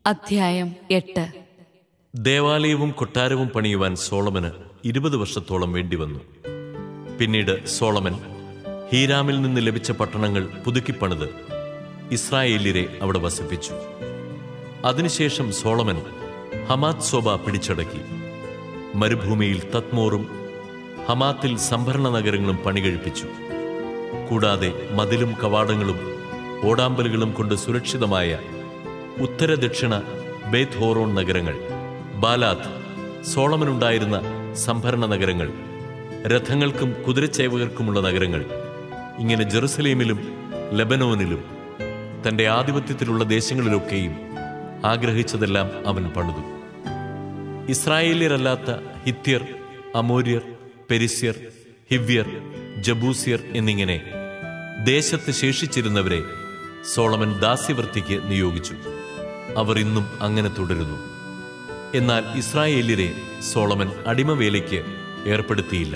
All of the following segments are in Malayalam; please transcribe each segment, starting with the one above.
അധ്യായം എട്ട് ദേവാലയവും കൊട്ടാരവും പണിയുവാൻ സോളമന് ഇരുപത് വർഷത്തോളം വേണ്ടിവന്നു പിന്നീട് സോളമൻ ഹീരാമിൽ നിന്ന് ലഭിച്ച പട്ടണങ്ങൾ പുതുക്കിപ്പണിത് ഇസ്രായേല്യരെ അവിടെ വസിപ്പിച്ചു അതിനുശേഷം സോളമൻ ഹമാത് സോബ പിടിച്ചടക്കി മരുഭൂമിയിൽ തത്മോറും ഹമാത്തിൽ സംഭരണ നഗരങ്ങളും പണികഴിപ്പിച്ചു കൂടാതെ മതിലും കവാടങ്ങളും ഓടാമ്പലുകളും കൊണ്ട് സുരക്ഷിതമായ ഉത്തര ദക്ഷിണ ബേത് ഹോറോൺ നഗരങ്ങൾ ബാലാത്ത് സോളമനുണ്ടായിരുന്ന സംഭരണ നഗരങ്ങൾ രഥങ്ങൾക്കും കുതിരച്ചേവകർക്കുമുള്ള നഗരങ്ങൾ ഇങ്ങനെ ജെറുസലേമിലും ലബനോനിലും തന്റെ ആധിപത്യത്തിലുള്ള ദേശങ്ങളിലൊക്കെയും ആഗ്രഹിച്ചതെല്ലാം അവൻ പണിതു ഇസ്രായേല്യരല്ലാത്ത ഹിത്യർ അമോര്യർ പെരിസ്യർ ഹിവ്യർ ജബൂസ്യർ എന്നിങ്ങനെ ദേശത്ത് ശേഷിച്ചിരുന്നവരെ സോളമൻ ദാസ്യവൃത്തിക്ക് നിയോഗിച്ചു അവർ ഇന്നും അങ്ങനെ തുടരുന്നു എന്നാൽ ഇസ്രായേല്യരെ സോളമൻ അടിമവേലയ്ക്ക് ഏർപ്പെടുത്തിയില്ല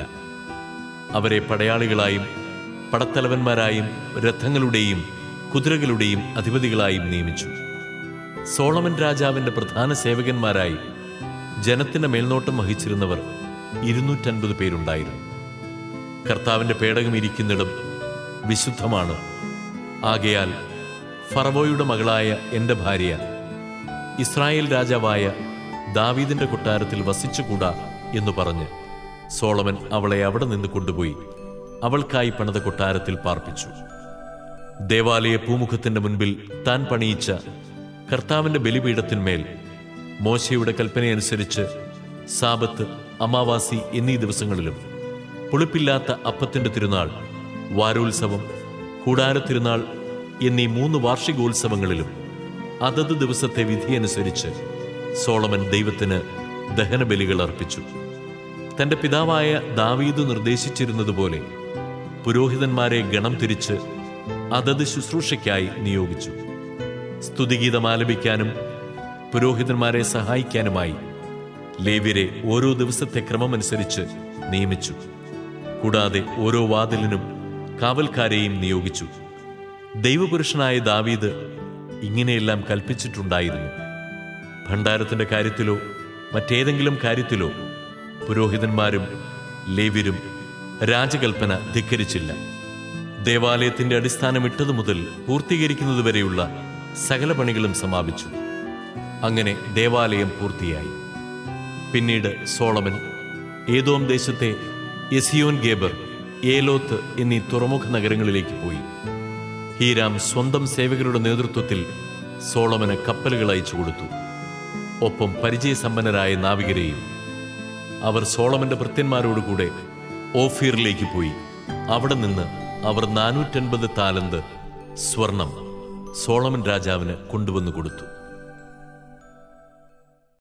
അവരെ പടയാളികളായും പടത്തലവന്മാരായും രഥങ്ങളുടെയും കുതിരകളുടെയും അധിപതികളായും നിയമിച്ചു സോളമൻ രാജാവിന്റെ പ്രധാന സേവകന്മാരായി ജനത്തിന്റെ മേൽനോട്ടം വഹിച്ചിരുന്നവർ ഇരുന്നൂറ്റൻപത് പേരുണ്ടായിരുന്നു കർത്താവിന്റെ പേടകം ഇരിക്കുന്നിടം വിശുദ്ധമാണ് ആകയാൽ ഫറവോയുടെ മകളായ എന്റെ ഭാര്യ ഇസ്രായേൽ രാജാവായ ദാവീദിന്റെ കൊട്ടാരത്തിൽ വസിച്ചുകൂടാ എന്ന് പറഞ്ഞ് സോളമൻ അവളെ അവിടെ നിന്ന് കൊണ്ടുപോയി അവൾക്കായി പണിത കൊട്ടാരത്തിൽ പാർപ്പിച്ചു ദേവാലയ പൂമുഖത്തിന്റെ മുൻപിൽ താൻ പണിയിച്ച കർത്താവിന്റെ ബലിപീഠത്തിന്മേൽ മോശയുടെ കൽപ്പനയനുസരിച്ച് സാബത്ത് അമാവാസി എന്നീ ദിവസങ്ങളിലും പുളിപ്പില്ലാത്ത അപ്പത്തിന്റെ തിരുനാൾ വാരോത്സവം കൂടാര തിരുനാൾ എന്നീ മൂന്ന് വാർഷികോത്സവങ്ങളിലും അതത് ദിവസത്തെ വിധിയനുസരിച്ച് സോളമൻ ദൈവത്തിന് ദഹനബലികൾ അർപ്പിച്ചു തന്റെ പിതാവായ ദാവീദ് നിർദ്ദേശിച്ചിരുന്നതുപോലെ പുരോഹിതന്മാരെ ഗണം തിരിച്ച് അതത് ശുശ്രൂഷയ്ക്കായി നിയോഗിച്ചു സ്തുതിഗീതം ആലപിക്കാനും പുരോഹിതന്മാരെ സഹായിക്കാനുമായി ലേവ്യരെ ഓരോ ദിവസത്തെ ക്രമമനുസരിച്ച് നിയമിച്ചു കൂടാതെ ഓരോ വാതിലിനും കാവൽക്കാരെയും നിയോഗിച്ചു ദൈവപുരുഷനായ ദാവീദ് ഇങ്ങനെയെല്ലാം കൽപ്പിച്ചിട്ടുണ്ടായിരുന്നു ഭണ്ഡാരത്തിന്റെ കാര്യത്തിലോ മറ്റേതെങ്കിലും കാര്യത്തിലോ പുരോഹിതന്മാരും ലേവ്യരും രാജകൽപ്പന ധിക്കരിച്ചില്ല ദേവാലയത്തിന്റെ അടിസ്ഥാനം ഇട്ടതു മുതൽ പൂർത്തീകരിക്കുന്നതുവരെയുള്ള സകല പണികളും സമാപിച്ചു അങ്ങനെ ദേവാലയം പൂർത്തിയായി പിന്നീട് സോളമൻ ഏതോം ദേശത്തെ യസിയോൻ ഗേബർ ഏലോത്ത് എന്നീ തുറമുഖ നഗരങ്ങളിലേക്ക് പോയി ഹീരാം സ്വന്തം സേവകരുടെ നേതൃത്വത്തിൽ സോളമന് കപ്പലുകൾ അയച്ചു കൊടുത്തു ഒപ്പം പരിചയസമ്പന്നരായ നാവികരെയും അവർ സോളമന്റെ ഭൃത്യന്മാരോടുകൂടെ ഓഫീറിലേക്ക് പോയി അവിടെ നിന്ന് അവർ നാനൂറ്റൻപത് താലന്ത് സ്വർണം സോളമൻ രാജാവിന് കൊണ്ടുവന്നു കൊടുത്തു